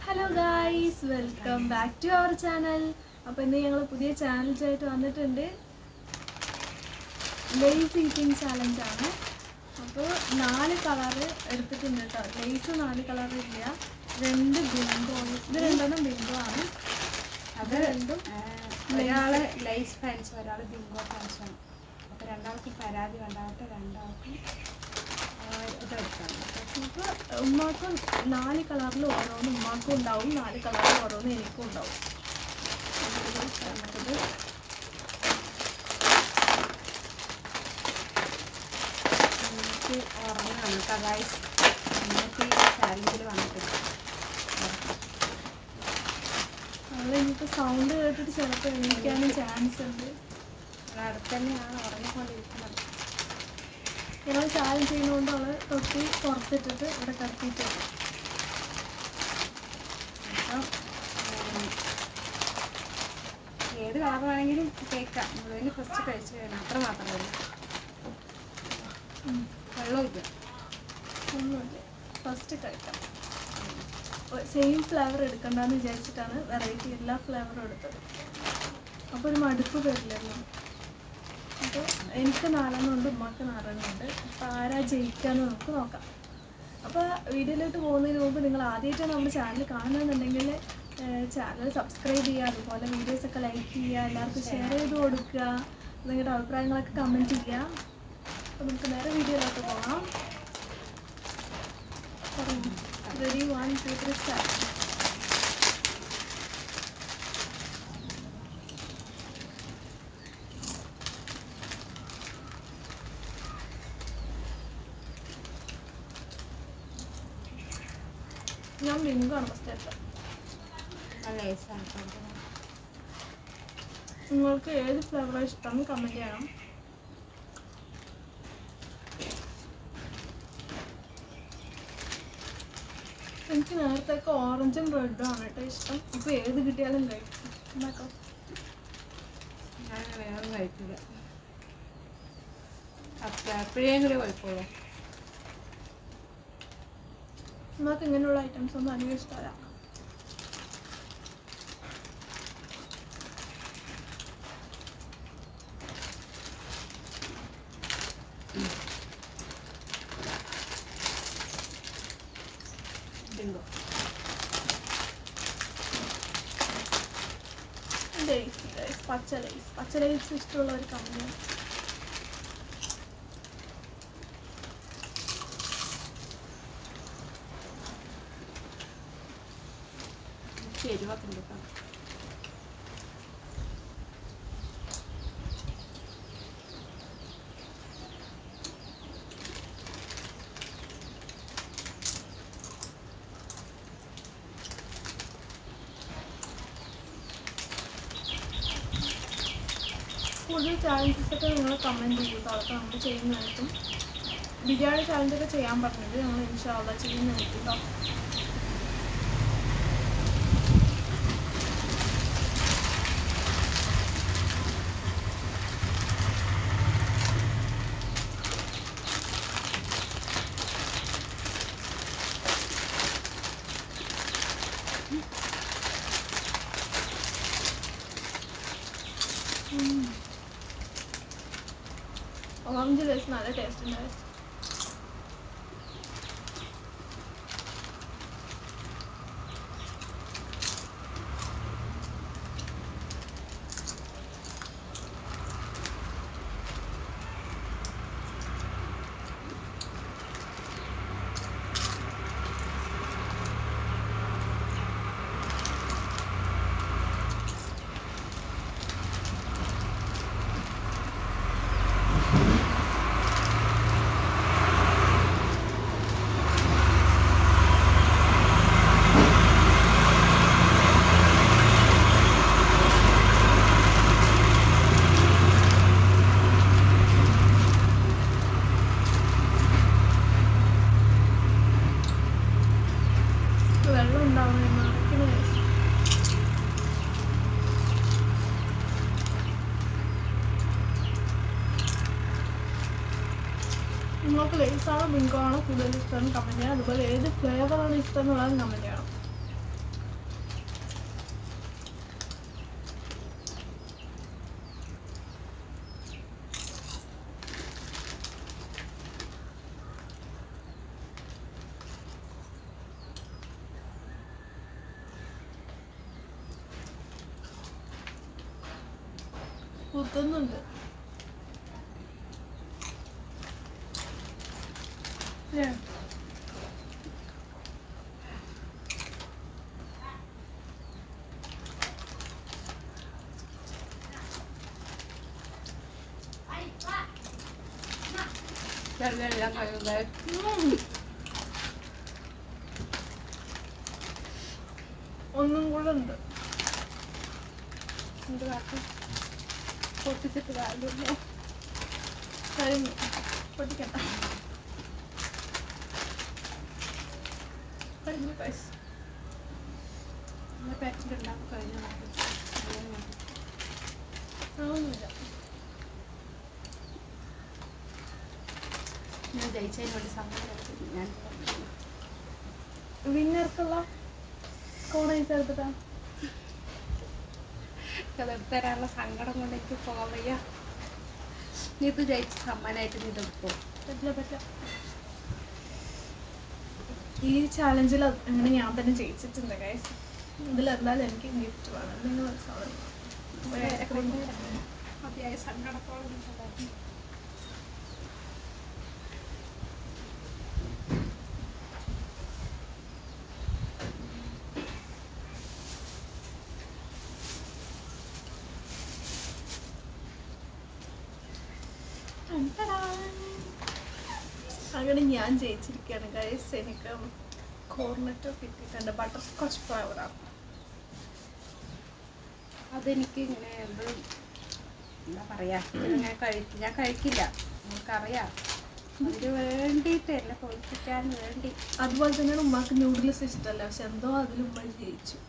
Hello guys welcome back to our channel അപ്പോൾ ഇന്ന് ഞങ്ങൾ പുതിയ ചാലഞ്ചായിട്ട് വന്നിട്ടുണ്ട് ലേസ് ഈറ്റിംഗ് ചാലഞ്ചാണ് അപ്പോൾ നാല് കളറ് എടുത്തിട്ടുണ്ട് കേട്ടോ ലേസ് നാല് കളർ ഇല്ല രണ്ട് ബിങ്കോ ഇത് രണ്ടെണ്ണം ബിങ്കോ ആണ് അത് രണ്ടും ഒരാള് ലൈസ് ഫാൻസ് ഒരാൾ ബിങ്കോ ഫാൻസ് ആണ് അപ്പൊ രണ്ടാൾക്കും പരാതി വേണ്ടായിട്ട് രണ്ടാൾക്കും ആ, ഇതെടുക്കാം അപ്പോൾ ഉമ്മാക്കും നാല് കളറിൽ ഓരോന്ന് ഉമ്മാക്കും ഉണ്ടാവും നാല് കളറിൽ ഓരോന്ന് എനിക്കും ഉണ്ടാവും നമുക്കിത് എനിക്ക് ഉറങ്ങാണ് കേട്ടോ ഗൈസ് നമുക്ക് ഈ ചാലഞ്ചിൽ വന്നിട്ടില്ല നമ്മൾ ഇനിയിപ്പോൾ സൗണ്ട് കേട്ടിട്ട് ചിലപ്പോൾ എണീക്കാനും ചാൻസ് ഉണ്ട് ഇവിടെ അടുത്ത് തന്നെയാണ് ഉറങ്ങിക്കൊണ്ടിരിക്കുന്നത് ഞങ്ങൾ ചാലഞ്ച് ചെയ്യുന്നതുകൊണ്ട് അവള് തൊട്ടി പുറത്തിട്ടിട്ട് ഇവിടെ കത്തിയിട്ടുണ്ട് അപ്പം ഉം, ഏത് കളർ വേണമെങ്കിലും കേൾക്കാം മുഴുവന് ഫസ്റ്റ് കഴിച്ചു കഴിയണം അത്ര മാത്രമേ ഉള്ളൂ വെള്ളമില്ല ഒന്നുമില്ല ഫസ്റ്റ് കഴിക്കാം സെയിം ഫ്ലേവർ എടുക്കണ്ടെന്ന് വിചാരിച്ചിട്ടാണ് വെറൈറ്റി എല്ലാ ഫ്ലേവറും എടുത്തത് അപ്പോൾ ഒരു മടുപ്പ് വരില്ലല്ലോ അപ്പോൾ എനിക്ക് നാലെണ്ണം ഉണ്ട് ഉമ്മക്ക് നാലെണ്ണം ഉണ്ട് അപ്പോൾ ആരാ ജയിക്കാന്ന് നമുക്ക് നോക്കാം അപ്പോൾ വീഡിയോയിലോട്ട് പോകുന്നതിന് മുമ്പ് നിങ്ങൾ ആദ്യമായിട്ടാണ് നമ്മുടെ ചാനൽ കാണുന്നുണ്ടെങ്കിൽ ചാനൽ സബ്സ്ക്രൈബ് ചെയ്യുക അതുപോലെ വീഡിയോസൊക്കെ ലൈക്ക് ചെയ്യുക എല്ലാവർക്കും ഷെയർ ചെയ്ത് കൊടുക്കുക നിങ്ങളുടെ അഭിപ്രായങ്ങളൊക്കെ കമൻറ്റ് ചെയ്യുക അപ്പോൾ നമുക്ക് നേരെ വീഡിയോയിലോട്ട് പോകാം ready one two three start ഞാൻ ബിങ്കാണ് ഫസ്റ്റ് എടുത്തത് നല്ല ലൈസാണ് കേട്ടോ നിങ്ങൾക്ക് ഏത് ഫ്ലേവറാണ് ഇഷ്ടം കമൻറ്റ് ചെയ്യണം എനിക്ക് നേരത്തേക്ക് ഓറഞ്ചും റെഡും ആണ് കേട്ടോ ഇഷ്ടം ഇപ്പോൾ ഏത് കിട്ടിയാലും കഴിക്കും ഉണ്ടാക്കാം ഞാൻ വേറെ കഴിക്കില്ല അപ്പം എപ്പോഴെങ്കിലും കഴിക്കുള്ളൂ നമുക്ക് ഇങ്ങനെയുള്ള ഐറ്റംസ് ഒന്നും അധികം ഇഷ്ടമല്ല ബിങ്കോ ലേസ് ലേസ് പച്ച ലേസ് പച്ച ലേസ് ഇഷ്ടമുള്ള ഒരു കമ്പനിയാണ് എനിക്ക് എരിവൊക്കെ ഉണ്ട് കേട്ടോ കൂടുതൽ ചാലഞ്ചസ് ഒക്കെ നിങ്ങൾ കമൻറ്റ് ചെയ്യും അതൊക്കെ നമ്മൾ ചെയ്യുന്നതായിരിക്കും ബിരിയാണി ചാലഞ്ചൊക്കെ ചെയ്യാൻ പറഞ്ഞത് ഞങ്ങൾ ഇൻഷാല്ല ചെയ്യുന്നതായിരിക്കും കേട്ടോ ഓറഞ്ച് ലേസ് നല്ല ടേസ്റ്റ് ഉണ്ടായിരുന്നു വെള്ളം ഉണ്ടാവണം മറക്കുന്ന ടേസ്റ്റ് നിങ്ങൾക്ക് ലേസാണോ ബിങ്കോ ആണോ കൂടുതൽ ഇഷ്ടം കമൻറ്റ് ചെയ്യണം അതുപോലെ ഏത് ഫ്ലേവറാണ് ഇഷ്ടം എന്നുള്ളത് കമൻറ്റ് ചെയ്യണം കുത്തുന്നുണ്ട് Yeah. ചെറുതെല്ലാം കഴിയുമ്പോൾ ഉം. ഒന്നും കൂടെ ഉണ്ട് എന്ത് കാട്ടും പൊട്ടിച്ചിട്ട് കാര്യമില്ല കഴിഞ്ഞു പൊട്ടിക്കണ്ട കഴിഞ്ഞു പൈസ നമ്മൾ പാക്കറ്റ് ഉണ്ടാക്കി കഴിഞ്ഞാൽ ആവുന്നില്ല ഞാൻ ജയിച്ചതിന് വേണ്ടി സമ്മതം ഞാൻ വിന്നർക്കുള്ള കോണൈസ് എടുത്തിട്ടാ എടുത്ത് തരാനുള്ള സങ്കടം കൊണ്ട് എനിക്ക് പോകാൻ വയ്യ നീ ഇത് ജയിച്ച സമ്മാനമായിട്ട് നീ ഇതെടുക്കും പറ്റില്ല പറ്റില്ല ഈ ചാലഞ്ചിൽ അങ്ങനെ ഞാൻ തന്നെ ജയിച്ചിട്ടുണ്ട് ഗൈസ് ഇതിലെന്തായാലും എനിക്ക് ഗിഫ്റ്റ് വേണം നിങ്ങൾ സാധനം ഒരു ice cream. മതിയായ സങ്കടത്തോളം ഉണ്ടായിരുന്നു. അങ്ങനെ ഞാൻ ജയിച്ചിരിക്കുകയാണ് ഗൈസ് എനിക്ക് കോർണറ്റോ കിട്ടിയിട്ടുണ്ട് ബട്ടർ സ്കോച്ച് ഫ്ലവറാണ് അതെനിക്ക് ഇങ്ങനെ എന്ത് എന്താ പറയാ ഞാൻ കഴിക്കും ഞാൻ കഴിക്കില്ല നമുക്കറിയാം അതിന് വേണ്ടിയിട്ട് എന്നെ പൊളിപ്പിക്കാൻ വേണ്ടി അതുപോലെ തന്നെയാണ് ഉമ്മാക്ക് നൂഡിൽസ് ഇഷ്ടമല്ല പക്ഷെ എന്തോ അതിൽ ഉമ്മ ജയിച്ചു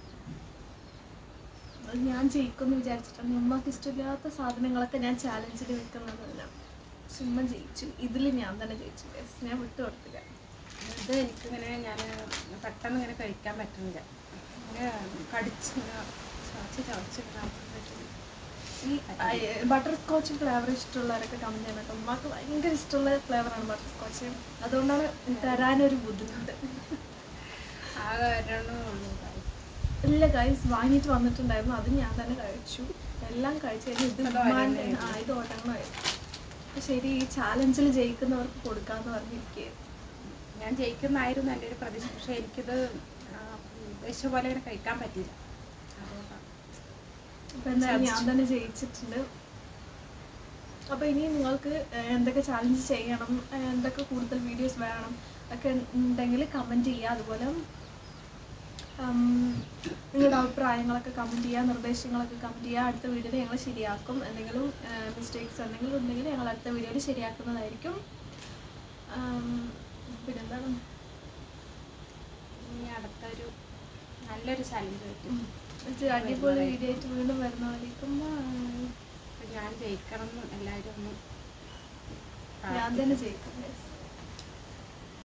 അത് ഞാൻ ജയിക്കുമെന്ന് വിചാരിച്ചിട്ടാണ് ഉമ്മക്ക് ഇഷ്ടമില്ലാത്ത സാധനങ്ങളൊക്കെ ഞാൻ ചാലഞ്ചിൽ വെക്കുന്നതല്ല പക്ഷെ ഉമ്മ ജയിച്ചു ഇതിൽ ഞാൻ തന്നെ ജയിച്ചു guys. ഞാൻ വിട്ടു കൊടുത്തില്ല ഇത് എനിക്കിങ്ങനെ ഞാൻ പെട്ടെന്ന് ഇങ്ങനെ കഴിക്കാൻ പറ്റുന്നില്ല ഇങ്ങനെ കടിച്ച് ഇങ്ങനെ ചവച്ച് ചവച്ച് ഇങ്ങനെ ആക്കാൻ പറ്റുന്നില്ല. ഈ ബട്ടർ സ്കോച്ച് ഫ്ലേവർ ഇഷ്ടമുള്ളവരൊക്കെ കമന്റ് ചെയ്യണം കേട്ടോ ഉമ്മാക്ക് ഭയങ്കര ഇഷ്ടമുള്ള ഫ്ലേവറാണ് ബട്ടർ സ്കോച്ച് അതുകൊണ്ടാണ് തരാനൊരു ബുദ്ധിമുട്ട് ആകെ ഒരെണ്ണമേ ഉള്ളൂ guys. ഇല്ല ഗൈസ് വാങ്ങിയിട്ട് വന്നിട്ടുണ്ടായിരുന്നു അത് ഞാൻ തന്നെ കഴിച്ചു എല്ലാം കഴിച്ചു കഴിഞ്ഞ് ഇത് അത് ഉമ്മാൻ്റെ ഒരെണ്ണമേ ആ ഇത് ഒരെണ്ണമായിരുന്നു ശരി ഈ ചാലഞ്ചിൽ ജയിക്കുന്നവർക്ക് കൊടുക്കാന്ന് പറഞ്ഞിരിക്കുകയായിരുന്നു ഞാൻ ജയിക്കുന്നായിരുന്നു എൻ്റെ ഒരു പ്രതീക്ഷ പക്ഷേ എനിക്കിത് ആ, ഉദ്ദേശിച്ച പോലെ ഇങ്ങനെ കഴിക്കാൻ പറ്റിയില്ല അതുകൊണ്ടാണ് അപ്പൊ എന്തായാലും ഞാൻ തന്നെ ജയിച്ചിട്ടുണ്ട് അപ്പൊ ഇനി നിങ്ങൾക്ക് ഏഹ്, എന്തൊക്കെ ചാലഞ്ച് ചെയ്യണം ഏഹ്, എന്തൊക്കെ കൂടുതൽ വീഡിയോസ് വേണം ഒക്കെ ഉണ്ടെങ്കിൽ കമന്റ് ചെയ്യുക അതുപോലെ ഉം, നിങ്ങളുടെ അഭിപ്രായങ്ങളൊക്കെ കമന്റ് ചെയ്യുക നിർദ്ദേശങ്ങളൊക്കെ കമന്റ് ചെയ്യുക അടുത്ത വീഡിയോയിൽ ഞങ്ങൾ ശരിയാക്കും എന്തെങ്കിലും മിസ്റ്റേക്സ് എന്തെങ്കിലും ഉണ്ടെങ്കിൽ ഞങ്ങൾ അടുത്ത വീഡിയോയിൽ ശരിയാക്കുന്നതായിരിക്കും ഉം, പിന്നെന്താണ് ഇനി അടുത്തൊരു നല്ലൊരു ചലഞ്ച് പറ്റും ഒരു അടിപൊളി വീഡിയോ ആയിട്ട് വീണ്ടും വരുന്നവരേക്കും അപ്പം ഞാൻ ജയിക്കണം എന്ന് എല്ലാവരും ഒന്ന് ഞാൻ തന്നെ ജയിക്കും guys.